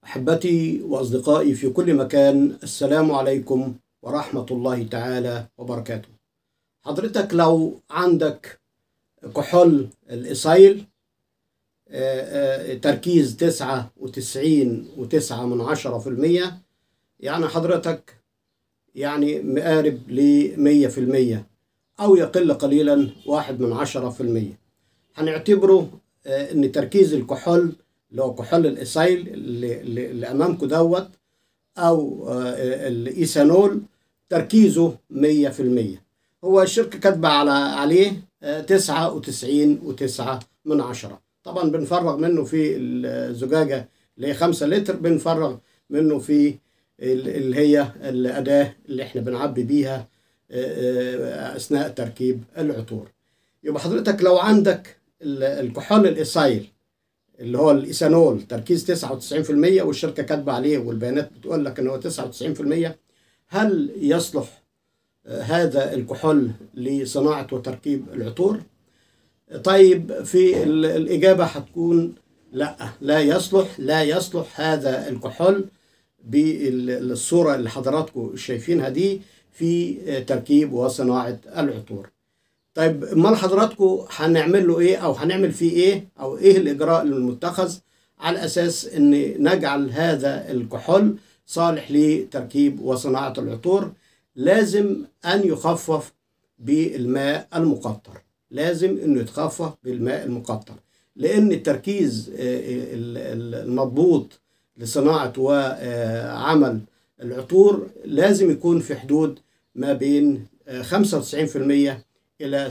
أحبتي وأصدقائي في كل مكان السلام عليكم ورحمة الله تعالى وبركاته حضرتك لو عندك كحول الإسايل آه، آه، تركيز تسعة وتسعين وتسعة من عشرة في المية يعني حضرتك يعني مقارب لمية في المية أو يقل قليلا واحد من عشرة في المية هنعتبره آه، إن تركيز الكحول اللي هو كحول الإسايل اللي, اللي اللي أمامكم دوت أو آه، الإيثانول تركيزه مية في المية هو الشركة كاتبة على عليه تسعة وتسعين وتسعة من عشرة طبعا بنفرغ منه في الزجاجة اللي هي خمسة لتر بنفرغ منه في ال- اللي هي الأداة اللي احنا بنعبي بيها آه، أثناء تركيب العطور يبقى حضرتك لو عندك ال- الكحول الإسايل اللي هو الإيثانول تركيز 99% والشركة كاتبة عليه والبيانات بتقول لك إن هو 99% هل يصلح آه، هذا الكحول لصناعة وتركيب العطور؟ طيب في ال- الإجابة هتكون لا لا يصلح لا يصلح هذا الكحول بالصورة اللي حضراتكم شايفينها دي في تركيب وصناعة العطور طيب امال حضراتكم هنعمل له ايه او هنعمل فيه ايه او ايه الاجراء المتخذ على اساس ان نجعل هذا الكحول صالح لتركيب وصناعة العطور لازم ان يخفف بالماء المقطر لازم انه يتخفف بالماء المقطر لان التركيز آه، ال- ال- المضبوط لصناعة وعمل العطور لازم يكون في حدود ما بين آه، 95% إلى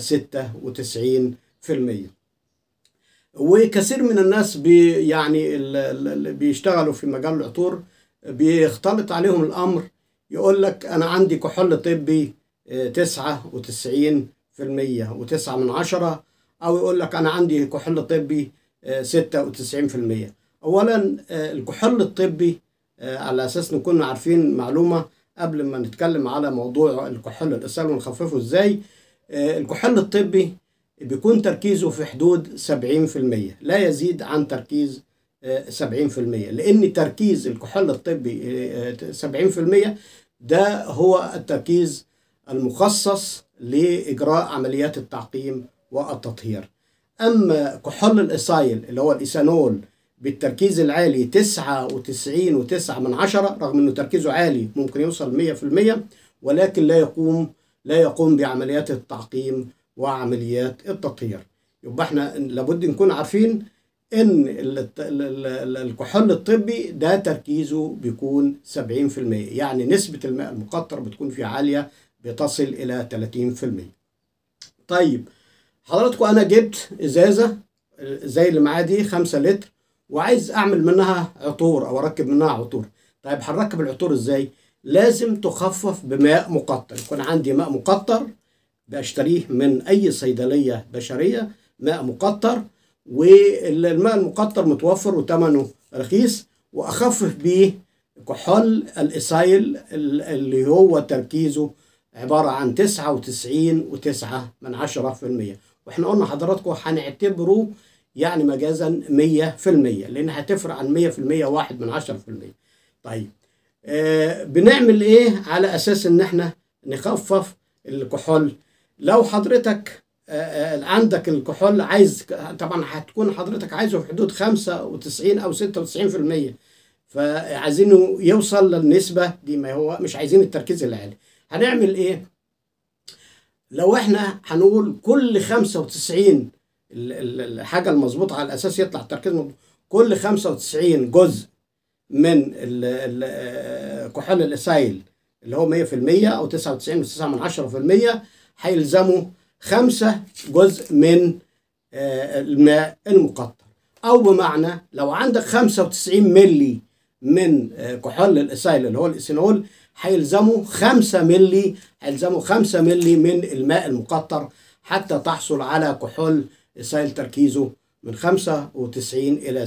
96% وكثير من الناس بي يعني ال- ال- اللي بيشتغلوا في مجال العطور بيختلط عليهم الأمر يقول لك أنا عندي كحول طبي آه، 99% وتسعة من عشرة أو يقول لك أنا عندي كحول طبي آه، 96% أولا آه، الكحول الطبي آه، على أساس نكون عارفين معلومة قبل ما نتكلم على موضوع الكحول الإسهال ونخففه إزاي آه، الكحول الطبي بيكون تركيزه في حدود 70% لا يزيد عن تركيز آه، 70% لأن تركيز الكحول الطبي آه، 70% ده هو التركيز المخصص لإجراء عمليات التعقيم والتطهير أما كحول الإسايل اللي هو الإيثانول بالتركيز العالي 99 وتسعة من عشرة رغم أنه تركيزه عالي ممكن يوصل 100% ولكن لا يقوم لا يقوم بعمليات التعقيم وعمليات التطهير يبقى احنا لابد نكون عارفين ان ال- ال- ال- الكحول الطبي ده تركيزه بيكون 70% يعني نسبة الماء المقطر بتكون فيه عالية بتصل إلى 30% طيب حضراتكم أنا جبت إزازة زي اللي معايا دي 5 لتر وعايز أعمل منها عطور أو أركب منها عطور طيب هنركب العطور إزاي؟ لازم تخفف بماء مقطر يكون عندي ماء مقطر بشتريه من أي صيدلية بشرية ماء مقطر والماء المقطر متوفر وثمنه رخيص وأخفف بيه كحول الإسايل اللي هو تركيزه عبارة عن تسعة وتسعين وتسعة من عشرة في المية وإحنا قلنا حضراتكم هنعتبره يعني مجازا مية في المية لأن هتفرق عن مية في المية واحد من عشرة في المية طيب آه بنعمل إيه على أساس إن إحنا نخفف الكحول لو حضرتك آه، آه، عندك الكحول عايز طبعا هتكون حضرتك عايزه في حدود 95 او 96% فعايزينه يوصل للنسبة دي ما هو مش عايزين التركيز العالي هنعمل ايه لو احنا هنقول كل 95 ال- ال- الحاجة المظبوطة على اساس يطلع التركيز مظبوط كل 95 جزء من ال- ال- آه، كحول الاسايل اللي هو 100% او 99.9% هيلزموا خمسة جزء من آه، الماء المقطر أو بمعنى لو عندك 95 ملي من آه، كحول الإسايل اللي هو الإيثانول هيلزموا 5 ملي هيلزموا 5 ملي من الماء المقطر حتى تحصل على كحول إسايل تركيزه من 95 إلى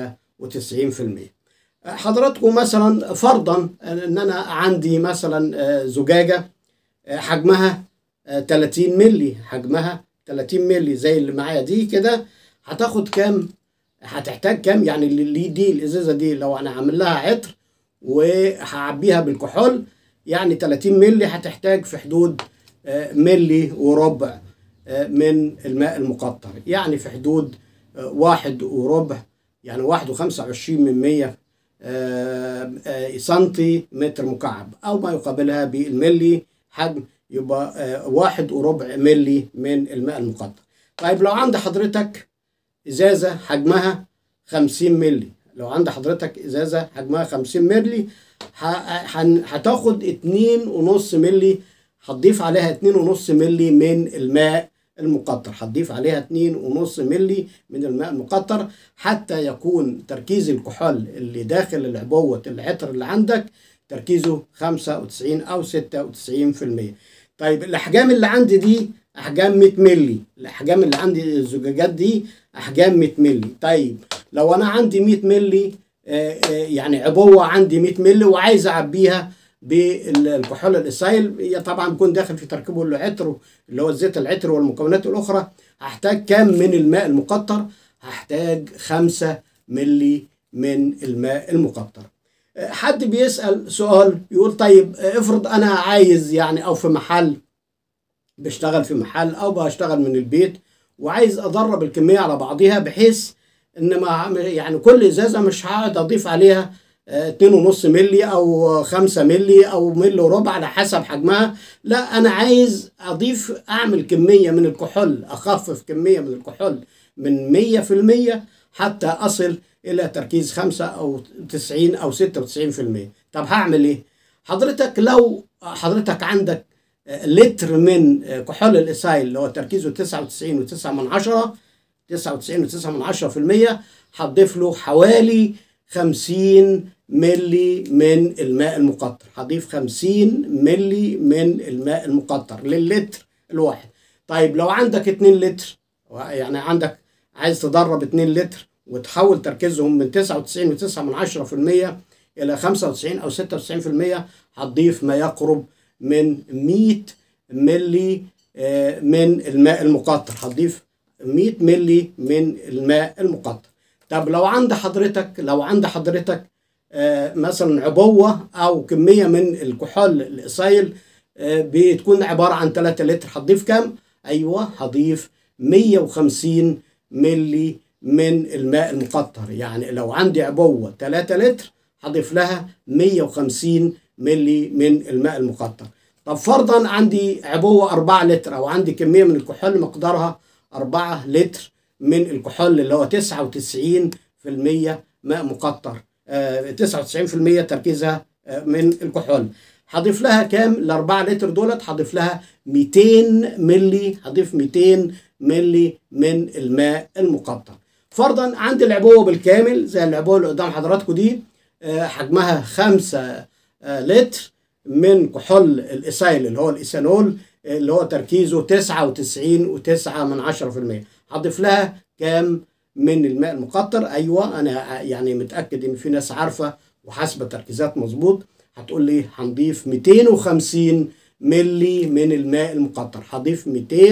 96% حضراتكم مثلا فرضا ان انا عندي مثلا آه، زجاجه آه، حجمها آه، 30 ملي حجمها 30 ملي زي اللي معايا دي كده هتاخد كام هتحتاج كام يعني اللي دي الازازه دي لو انا عامل لها عطر وهعبيها بالكحول يعني 30 مللي هتحتاج في حدود آه، ملي وربع آه، من الماء المقطر يعني في حدود آه، واحد وربع يعني واحد وخمسة وعشرين من مية آه، آه، سنتي متر مكعب أو ما يقابلها بالملي حجم يبقى آه، واحد وربع ملي من الماء المقطر طيب لو عند حضرتك إزازة حجمها خمسين ملي لو عند حضرتك إزازة حجمها خمسين ملي ه- هن- هتاخد اتنين ونص ملي هتضيف عليها اتنين ونص ملي من الماء المقطر هتضيف عليها اتنين ونص ملي من الماء المقطر حتى يكون تركيز الكحول اللي داخل العبوة العطر اللي عندك تركيزه 95 أو 96% طيب الأحجام اللي عندي دي أحجام 100 ملي الأحجام اللي عندي الزجاجات دي أحجام 100 ملي طيب لو أنا عندي 100 ملي آه، آه، يعني عبوة عندي 100 ملي وعايز أعبيها بالكحول الاسايل هي طبعا بيكون داخل في تركيبه العطر اللي هو الزيت العطر والمكونات الاخرى هحتاج كام من الماء المقطر هحتاج خمسة ملي من الماء المقطر آه، حد بيسأل سؤال يقول طيب آه، افرض انا عايز يعني او في محل بشتغل في محل او بشتغل من البيت وعايز ادرب الكميه على بعضها بحيث ان ما يعني كل ازازه مش هقعد اضيف عليها آه، اتنين ونص ملي او خمسة ملي او ملي وربع على حسب حجمها لا انا عايز اضيف اعمل كميه من الكحول اخفف كميه من الكحول من مية في المية حتى اصل الى تركيز خمسة او تسعين او ستة وتسعين في المية طب هعمل ايه حضرتك لو حضرتك عندك لتر من كحول الإسايل اللي هو تركيزه 99 و9 من عشرة 99 و9 من عشرة في المية هتضيف له حوالي 50 ملي من الماء المقطر هضيف 50 ملي من الماء المقطر للتر الواحد طيب لو عندك 2 لتر يعني عندك عايز تدرب 2 لتر وتحول تركيزهم من 99 و9 من عشرة في المية إلى 95 أو 96 في المية هتضيف ما يقرب من 100 ملي آه، من الماء المقطر هتضيف 100 ملي من الماء المقطر طب لو عند حضرتك لو عند حضرتك آه، مثلا عبوة أو كمية من الكحول الإسايل آه، بتكون عبارة عن 3 لتر هتضيف كام؟ أيوه هضيف 150 ملي من الماء المقطر يعني لو عندي عبوة 3 لتر هضيف لها 150 ملي من الماء المقطر طب فرضا عندي عبوة 4 لتر أو عندي كمية من الكحول مقدارها 4 لتر من الكحول اللي هو 99% ماء مقطر آه 99% تركيزها آه من الكحول هضيف لها كام ال 4 لتر دولت هضيف لها 200 ملي هضيف 200 ملي من الماء المقطر فرضا عندي العبوه بالكامل زي العبوه اللي قدام حضراتكم دي آه، حجمها 5 لتر من كحول الإسايل اللي هو الإيثانول اللي هو تركيزه 99 و9 من 10% هضيف لها كام من الماء المقطر أيوة أنا يعني متأكد إن في ناس عارفة وحاسبة تركيزات مظبوط هتقول لي هنضيف 250 ملي من الماء المقطر هضيف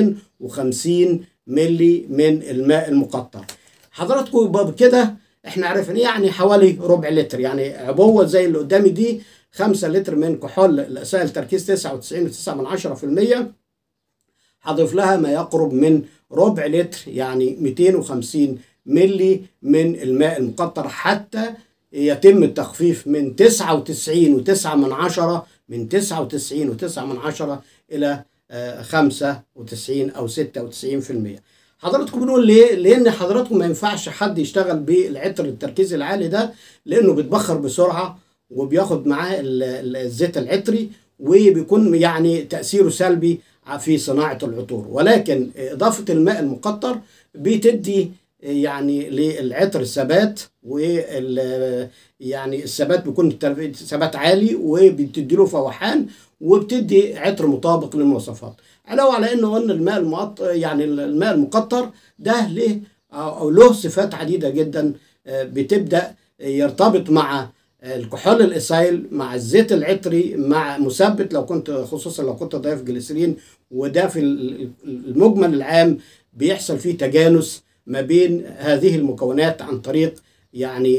250 ملي من الماء المقطر حضراتكم يبقى بكده احنا عرفنا يعني حوالي ربع لتر يعني عبوه زي اللي قدامي دي 5 لتر من كحول الاسائل تركيز 99.9 من 10% هضيف لها ما يقرب من ربع لتر يعني 250 ملي من الماء المقطر حتى يتم التخفيف من 99.9 من عشرة من 99.9 من عشرة إلى آه، 95 أو 96% حضراتكم بنقول ليه؟ لأن حضراتكم ما ينفعش حد يشتغل بالعطر التركيز العالي ده لأنه بيتبخر بسرعة وبياخد معاه ال- ال- الزيت العطري وبيكون يعني تأثيره سلبي في صناعة العطور ولكن إضافة الماء المقطر بتدي يعني للعطر ثبات وال يعني الثبات بيكون التر- ثبات عالي وبتدي له فوحان وبتدي عطر مطابق للمواصفات علاوه على انه قلنا الماء المقط يعني الماء المقطر ده له او له صفات عديده جدا آه، بتبدا يرتبط مع الكحول الاسايل مع الزيت العطري مع مثبت لو كنت خصوصا لو كنت ضايف جليسرين وده في ال- المجمل العام بيحصل فيه تجانس ما بين هذه المكونات عن طريق يعني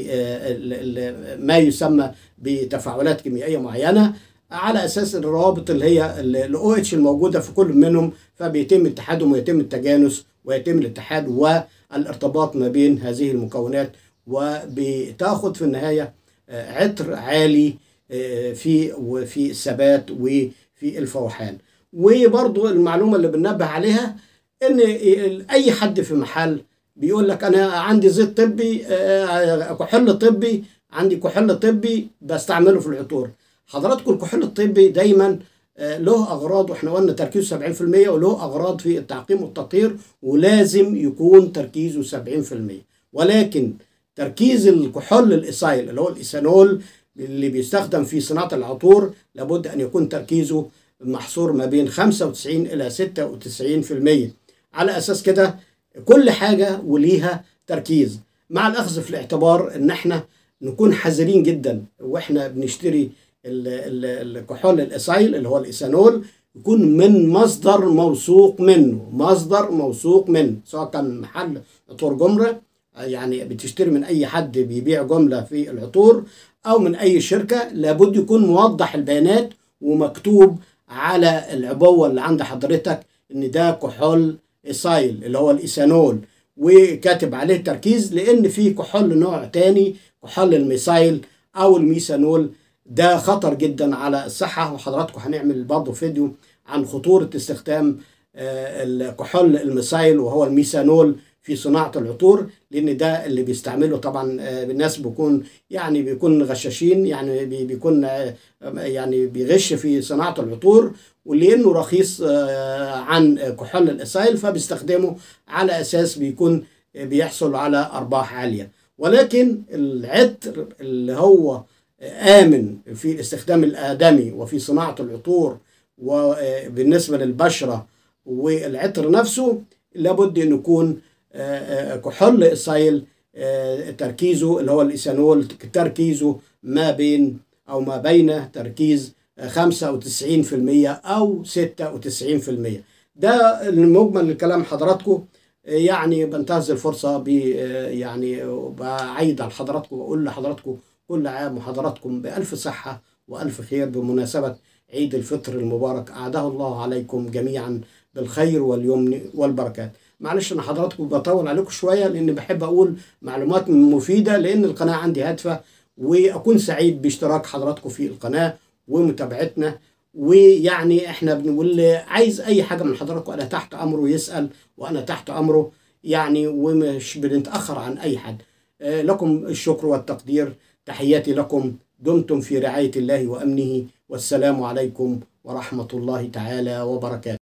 ما يسمى بتفاعلات كيميائيه معينه على اساس الروابط اللي هي الاو اتش الموجوده في كل منهم فبيتم اتحادهم ويتم التجانس ويتم الاتحاد والارتباط ما بين هذه المكونات وبتاخد في النهايه عطر عالي في وفي الثبات وفي الفوحان وبرضو المعلومه اللي بننبه عليها ان اي حد في محل بيقول لك انا عندي زيت طبي كحول طبي عندي كحول طبي بستعمله في العطور حضراتكم الكحول الطبي دايما له اغراض واحنا قلنا تركيزه 70% وله اغراض في التعقيم والتطهير ولازم يكون تركيزه 70% ولكن تركيز الكحول الايسايل اللي هو الايثانول اللي بيستخدم في صناعه العطور لابد ان يكون تركيزه محصور ما بين 95 الى 96% على اساس كده كل حاجه وليها تركيز مع الاخذ في الاعتبار ان احنا نكون حذرين جدا واحنا بنشتري الكحول الايسايل اللي هو الايثانول يكون من مصدر موثوق منه مصدر موثوق منه سواء كان محل عطور جمله يعني بتشتري من اي حد بيبيع جمله في العطور او من اي شركه لابد يكون موضح البيانات ومكتوب على العبوه اللي عند حضرتك ان ده كحول ايسايل اللي هو الايثانول وكاتب عليه تركيز لان في كحول نوع تاني كحول الميثايل او الميثانول ده خطر جدا على الصحه وحضراتكم هنعمل برضه فيديو عن خطوره استخدام الكحول الميثايل وهو الميثانول في صناعه العطور لان ده اللي بيستعمله طبعا الناس بيكون يعني بيكون غشاشين يعني بيكون يعني بيغش في صناعه العطور ولانه رخيص عن كحول الايسايل فبيستخدمه على اساس بيكون بيحصل على ارباح عاليه ولكن العطر اللي هو آمن في الاستخدام الآدمي وفي صناعة العطور وبالنسبة للبشرة والعطر نفسه لابد أن يكون كحول إسايل تركيزه اللي هو الإيثانول تركيزه ما بين أو ما بين تركيز 95% أو 96% ده المجمل لكلام حضراتكم يعني بنتهز الفرصة ب يعني بعيد على حضراتكم وأقول لحضراتكم كل عام وحضراتكم بألف صحة وألف خير بمناسبة عيد الفطر المبارك أعده الله عليكم جميعا بالخير واليمن والبركات معلش أنا حضراتكم بطول عليكم شوية لأن بحب أقول معلومات مفيدة لأن القناة عندي هادفة وأكون سعيد باشتراك حضراتكم في القناة ومتابعتنا ويعني احنا بنقول عايز اي حاجه من حضراتكم انا تحت امره يسال وانا تحت امره يعني ومش بنتاخر عن اي حد لكم الشكر والتقدير تحياتي لكم دمتم في رعاية الله وأمنه والسلام عليكم ورحمة الله تعالى وبركاته